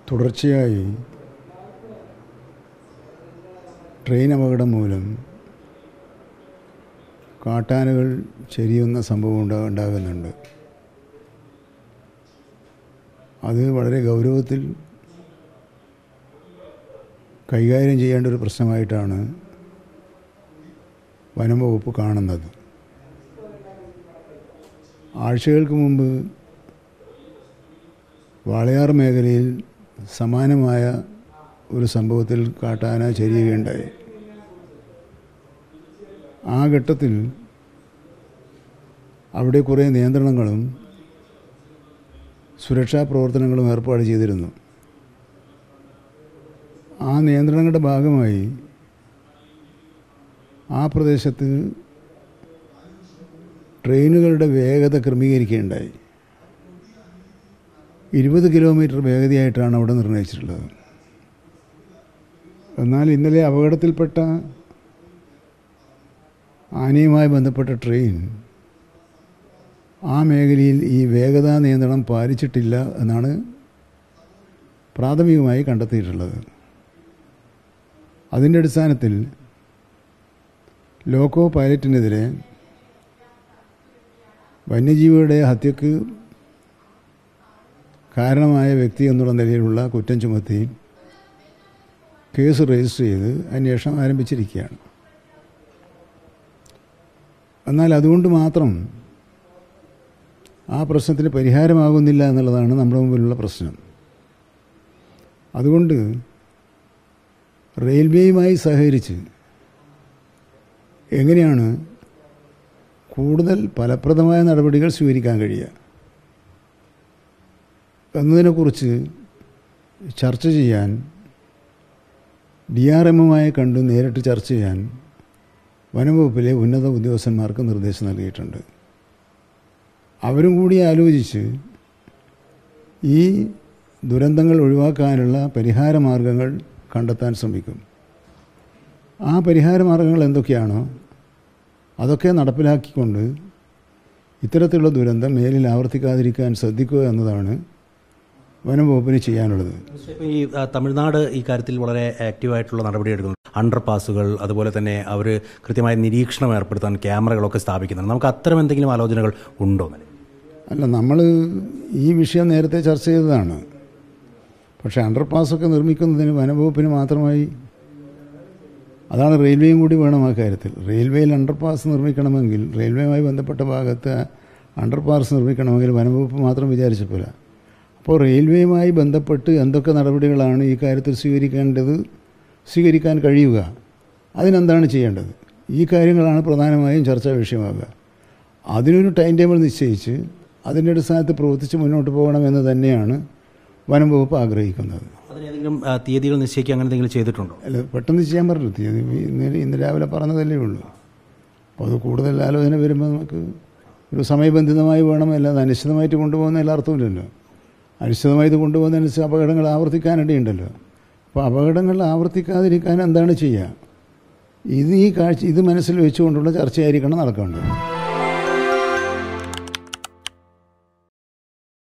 തുടർച്ചയായി ട്രെയിൻ അപകടം മൂലം കാട്ടാനകൾ ചെരിയുന്ന സംഭവം ഉണ്ടാ ഉണ്ടാകുന്നുണ്ട് അത് വളരെ ഗൗരവത്തിൽ കൈകാര്യം ചെയ്യേണ്ട ഒരു പ്രശ്നമായിട്ടാണ് വനം വകുപ്പ് കാണുന്നത് ആഴ്ചകൾക്ക് മുമ്പ് വാളയാർ മേഖലയിൽ സമാനമായ ഒരു സംഭവത്തിൽ കാട്ടാന ചെരിയുകയുണ്ടായി ആ ഘട്ടത്തിൽ അവിടെ കുറേ നിയന്ത്രണങ്ങളും സുരക്ഷാ പ്രവർത്തനങ്ങളും ഏർപ്പാട് ചെയ്തിരുന്നു ആ നിയന്ത്രണങ്ങളുടെ ഭാഗമായി ആ പ്രദേശത്ത് ട്രെയിനുകളുടെ വേഗത ക്രമീകരിക്കുകയുണ്ടായി ഇരുപത് കിലോമീറ്റർ വേഗതയായിട്ടാണ് അവിടെ നിർണ്ണയിച്ചിട്ടുള്ളത് എന്നാൽ ഇന്നലെ അപകടത്തിൽപ്പെട്ട ആനയുമായി ബന്ധപ്പെട്ട ട്രെയിൻ ആ മേഖലയിൽ ഈ വേഗതാ നിയന്ത്രണം പാലിച്ചിട്ടില്ല എന്നാണ് പ്രാഥമികമായി കണ്ടെത്തിയിട്ടുള്ളത് അതിൻ്റെ അടിസ്ഥാനത്തിൽ ലോക്കോ പൈലറ്റിനെതിരെ വന്യജീവിയുടെ ഹത്യക്ക് കാരണമായ വ്യക്തി എന്നുള്ള നിലയിലുള്ള കുറ്റം ചുമത്തി കേസ് രജിസ്റ്റർ ചെയ്ത് അന്വേഷണം ആരംഭിച്ചിരിക്കുകയാണ് എന്നാൽ അതുകൊണ്ട് മാത്രം ആ പ്രശ്നത്തിന് പരിഹാരമാകുന്നില്ല എന്നുള്ളതാണ് നമ്മുടെ മുമ്പിലുള്ള പ്രശ്നം അതുകൊണ്ട് റെയിൽവേയുമായി സഹകരിച്ച് എങ്ങനെയാണ് കൂടുതൽ ഫലപ്രദമായ നടപടികൾ സ്വീകരിക്കാൻ കഴിയുക എന്നതിനെക്കുറിച്ച് ചർച്ച ചെയ്യാൻ ഡി ആർ എമ്മുമായി കണ്ട് നേരിട്ട് ചർച്ച ചെയ്യാൻ വനംവകുപ്പിലെ ഉന്നത ഉദ്യോഗസ്ഥന്മാർക്ക് നിർദ്ദേശം നൽകിയിട്ടുണ്ട് അവരും കൂടി ആലോചിച്ച് ഈ ദുരന്തങ്ങൾ ഒഴിവാക്കാനുള്ള പരിഹാര മാർഗങ്ങൾ കണ്ടെത്താൻ ശ്രമിക്കും ആ പരിഹാര മാർഗങ്ങൾ എന്തൊക്കെയാണോ അതൊക്കെ നടപ്പിലാക്കിക്കൊണ്ട് ഇത്തരത്തിലുള്ള ദുരന്തം മേലിൽ ആവർത്തിക്കാതിരിക്കാൻ ശ്രദ്ധിക്കുക എന്നതാണ് വനം വകുപ്പിന് ചെയ്യാനുള്ളത് ഇപ്പം ഈ ആ, തമിഴ്നാട് ഈ കാര്യത്തിൽ വളരെ ആക്റ്റീവായിട്ടുള്ള നടപടിയെടുക്കുന്നു അണ്ടർ പാസുകൾ അതുപോലെ തന്നെ അവർ കൃത്യമായ നിരീക്ഷണം ഏർപ്പെടുത്താൻ ക്യാമറകളൊക്കെ സ്ഥാപിക്കുന്നുണ്ട് നമുക്ക് അത്തരം എന്തെങ്കിലും ആലോചനകൾ ഉണ്ടോ നിലവിൽ? അല്ല നമ്മൾ ഈ വിഷയം നേരത്തെ ചർച്ച ചെയ്തതാണ് പക്ഷേ അണ്ടർപാസൊക്കെ നിർമ്മിക്കുന്നതിന് വനംവകുപ്പിന് മാത്രമായി അതാണ് റെയിൽവേയും കൂടി വേണം ആ കാര്യത്തിൽ റെയിൽവേയിൽ അണ്ടർപാസ് നിർമ്മിക്കണമെങ്കിൽ റെയിൽവേയുമായി ബന്ധപ്പെട്ട ഭാഗത്ത് അണ്ടർപാസ് നിർമ്മിക്കണമെങ്കിൽ വനംവകുപ്പ് മാത്രം വിചാരിച്ചപ്പോൾ അപ്പോൾ റെയിൽവേയുമായി ബന്ധപ്പെട്ട് എന്തൊക്കെ നടപടികളാണ് ഈ കാര്യത്തിൽ സ്വീകരിക്കേണ്ടത് സ്വീകരിക്കാൻ കഴിയുക അതിനെന്താണ് ചെയ്യേണ്ടത് ഈ കാര്യങ്ങളാണ് പ്രധാനമായും ചർച്ചാ വിഷയമാകുക അതിനൊരു ടൈം ടേബിൾ നിശ്ചയിച്ച് അതിൻ്റെ അടിസ്ഥാനത്തിൽ പ്രവർത്തിച്ച് മുന്നോട്ട് പോകണമെന്ന് തന്നെയാണ് വനം വകുപ്പ് ആഗ്രഹിക്കുന്നത് അതിനേതെങ്കിലും ആ, തീയതികൾ നിശ്ചയിക്കുക അങ്ങനെ എന്തെങ്കിലും ചെയ്തിട്ടുണ്ടോ അല്ല പെട്ടെന്ന് ചെയ്യാൻ പറഞ്ഞു തീയതി ഇന്ന് ഇന്ന് രാവിലെ പറഞ്ഞതല്ലേ ഉള്ളൂ അപ്പോൾ അത് കൂടുതൽ ആലോചന വരുമ്പോൾ നമുക്ക് ഒരു സമയബന്ധിതമായി വേണം അല്ലാതെ അനിശ്ചിതമായിട്ട് കൊണ്ടുപോകുന്ന എല്ലാ അർത്ഥമില്ലല്ലോ അനിശ്ചിതമായിട്ട് കൊണ്ടുപോകുന്നതനുസരിച്ച് അപകടങ്ങൾ ആവർത്തിക്കാനിടയുണ്ടല്ലോ അപ്പോൾ അപകടങ്ങൾ ആവർത്തിക്കാതിരിക്കാൻ എന്താണ് ചെയ്യുക ഇത് ഈ കാഴ്ച ഇത് മനസ്സിൽ വെച്ചുകൊണ്ടുള്ള ചർച്ചയായിരിക്കണം നടക്കേണ്ടത്